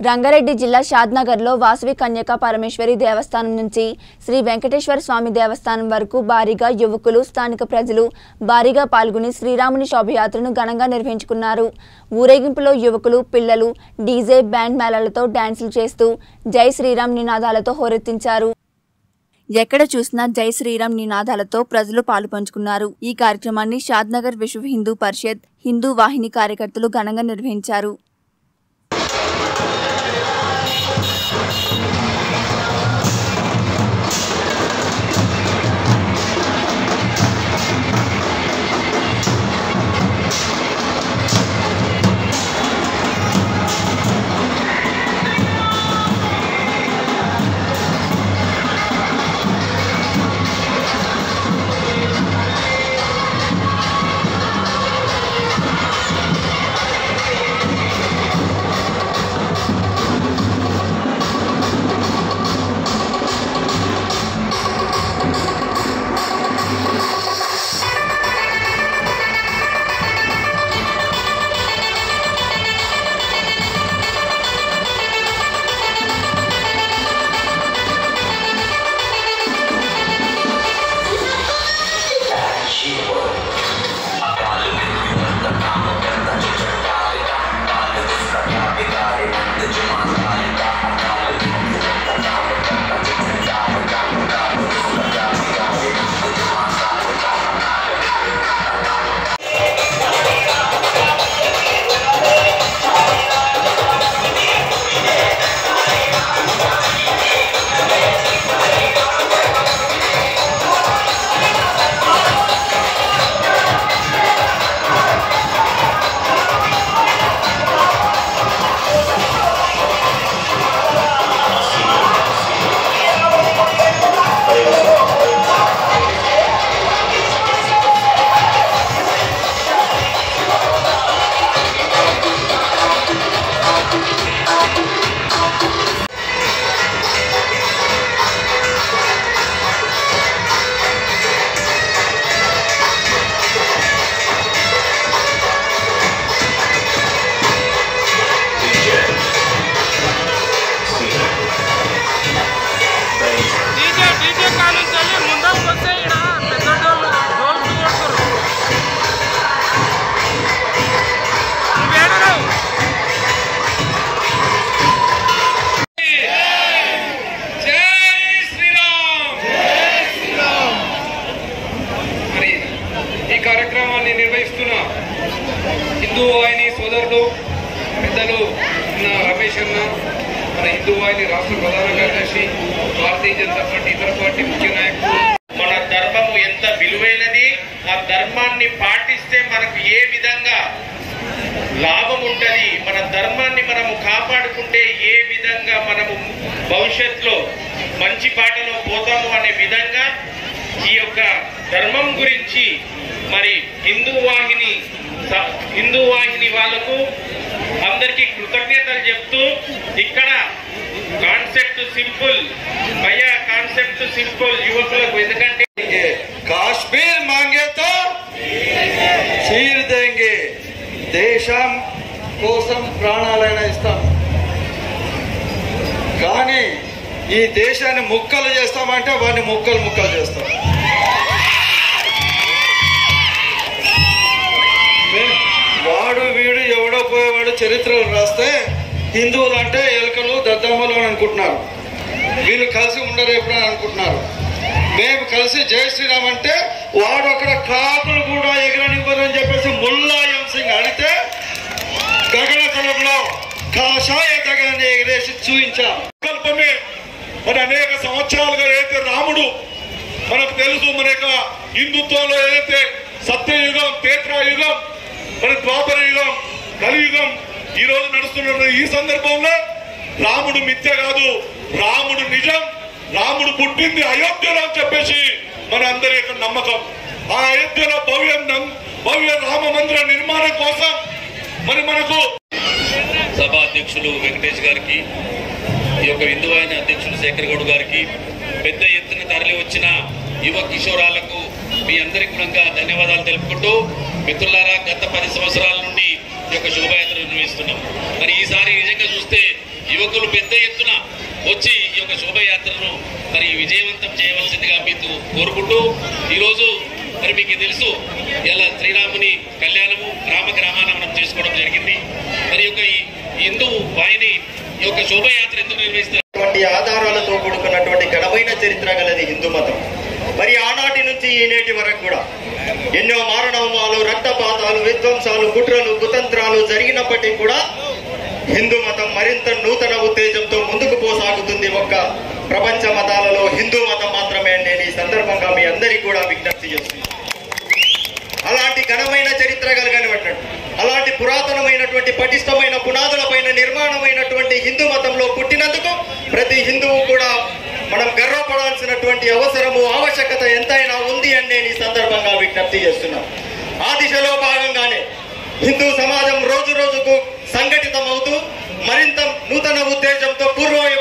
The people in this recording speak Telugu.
రంగారెడ్డి జిల్లా షాద్నగర్లో వాసవి కన్యకా పరమేశ్వరి దేవస్థానం నుంచి శ్రీ వెంకటేశ్వర స్వామి దేవస్థానం వరకు భారీగా యువకులు స్థానిక ప్రజలు భారీగా పాల్గొని శ్రీరాముని శోభయాత్రను ఘనంగా నిర్వహించుకున్నారు ఊరేగింపులో యువకులు పిల్లలు డీజే బ్యాండ్ మేళాలతో డ్యాన్సులు చేస్తూ జై శ్రీరామ్ నినాదాలతో హోరెత్తించారు ఎక్కడ చూసినా జై శ్రీరామ్ నినాదాలతో ప్రజలు పాలుపంచుకున్నారు ఈ కార్యక్రమాన్ని షాద్నగర్ విశ్వ హిందూ పరిషత్ హిందూ వాహిని కార్యకర్తలు ఘనంగా నిర్వహించారు డీజే డీజే కాలేజ్ వెళ్ళి ముందరకు వస్తే ఈడ పెద్దోళ్ళు డోల్స్ కొడుతురు నువ్వేడరావు జై శ్రీరామ్ మరి ఈ కార్యక్రమాన్ని నిర్వహిస్తున్న హిందూ వాహిని సోదరులు పెద్దలు ఉన్న రమేష్ అన్న మన హిందూ వాహిని రాష్ట్ర ప్రధాన కార్యదర్శి భారతీయ జనతా పార్టీ ఇతర పార్టీ ముఖ్య నాయకులు మన ధర్మము ఎంత విలువైనది ఆ ధర్మాన్ని పాటిస్తే మనకు ఏ విధంగా లాభం ఉంటది మన ధర్మాన్ని మనము కాపాడుకుంటే ఏ విధంగా మనము భవిష్యత్తులో మంచి బాటలో పోతాము అనే విధంగా ఈ యొక్క ధర్మం గురించి మరి హిందూ వాహిని స- హిందూ వాహిని వాళ్ళకు అందరికీ కృతజ్ఞతలు చెప్తూ ఇక్కడ కాన్సెప్ట్ సింపుల్ భయ్యా కాన్సెప్ట్ సింపుల్ యువకులకు ఎందుకంటే देंगे काश्मीर मांगे तो చీర్ దేంగే దేశం కోసం ప్రాణాలైనా ఇస్తాం కానీ ఈ దేశాన్ని ముక్కలు చేస్తామంటే వాడిని ముక్కలు ముక్కలు చేస్తాం మే- వాడు వీడు ఎవడో పోయేవాడు చరిత్రలు రాస్తే హిందువులు అంటే ఎలుకలు దద్దమ్మలు అని అనుకుంటున్నారు వీళ్ళు కలిసి ఉండరు ఎప్పుడని అనుకుంటున్నారు మేము కలిసి జై శ్రీరామ్ అంటే వాడు అక్కడ కాకులు కూడా ఎగరనివ్వరు అని చెప్పేసి ముల్లాయం సింగ్ అడితే గగన తలంలో కాషాయ గగనాన్ని ఎగరేసి చూపించాం సంకల్పమే మరి అనేక సంవత్సరాలుగా ఏదైతే రాముడు మనకు తెలుసు మన యొక్క హిందుత్వంలో ఏదైతే సత్యయుగం యుగం మరి ద్వాపర యుగం కలియుగం ఈ రోజు నడుస్తున్న ఈ సందర్భంలో రాముడు మిథ్య కాదు రాముడు నిజం రాముడు పుట్టింది అయోధ్యలో అని చెప్పేసి మన అందరి యొక్క నమ్మకం ఆ అయోధ్యలో భవ్య నం- భవ్య రామ మందిర నిర్మాణం కోసం మరి మనకు సభ అధ్యక్షులు వెంకటేష్ గారికి ఈ యొక్క హిందువాహిని అధ్యక్షులు శేఖర్ గౌడ్ గారికి పెద్ద ఎత్తున తరలి వచ్చిన యువ కిషోరాలకు మీ అందరికీ కూడా ధన్యవాదాలు తెలుపుకుంటూ మిత్రులారా గత పది సంవత్సరాల నుండి ఈ యొక్క శోభయాత్ర నిర్వహిస్తున్నాం మరి ఈసారి నిజంగా చూస్తే యువ యువకులు పెద్ద ఎత్తున వచ్చి ఈ యొక్క శోభయాత్రను మరి విజయవంతం చేయవలసిందిగా మీకు కోరుకుంటూ ఈరోజు మరి మీకు తెలుసు ఇలా శ్రీరాముని కళ్యాణము గ్రామ గ్రామాన మనం చేసుకోవడం జరిగింది మరి యొక్క ఈ హిందూ వాహిని ఈ యొక్క శోభయాత్ర ఎందుకు నిర్వహిస్తారు అటువంటి ఆధారాలతో కూడుకున్నటువంటి ఘనమైన చరిత్ర గలది హిందూ మతం మరి ఆనాటి నుంచి ఈనేటి వరకు కూడా ఎన్నో మారణోమాలు రక్తపాతాలు విధ్వంసాలు కుట్రలు కుతంత్రాలు జరిగినప్పటికీ కూడా హిందూ మతం మరింత నూతన ఉత్తేజంతో ముందుకు పోసాగుతుంది ఒక్క ప్రపంచ మతాలలో హిందూ మతం మాత్రమే అని నేను ఈ సందర్భంగా మీ అందరికీ కూడా విజ్ఞప్తి చేస్తున్నాను అలాంటి ఘనమైన చరిత్ర కలిగినటువంటి అలాంటి పురాతనమైనటువంటి పటిష్టమైన పునాదులపైన నిర్మాణమైనటువంటి హిందూ మతంలో పుట్టినందుకు ప్రతి హిందువు కూడా మనం గర్వపడాల్సినటువంటి అవసరము ఆవశ్యకత ఎంతైనా ఉంది అని నేను ఈ సందర్భంగా విజ్ఞప్తి చేస్తున్నాను ఆ దిశలో భాగంగానే హిందూ సమాజం రోజు రోజుకు సంఘటితం అవుతూ మరింత నూతన ఉద్దేశంతో పూర్వ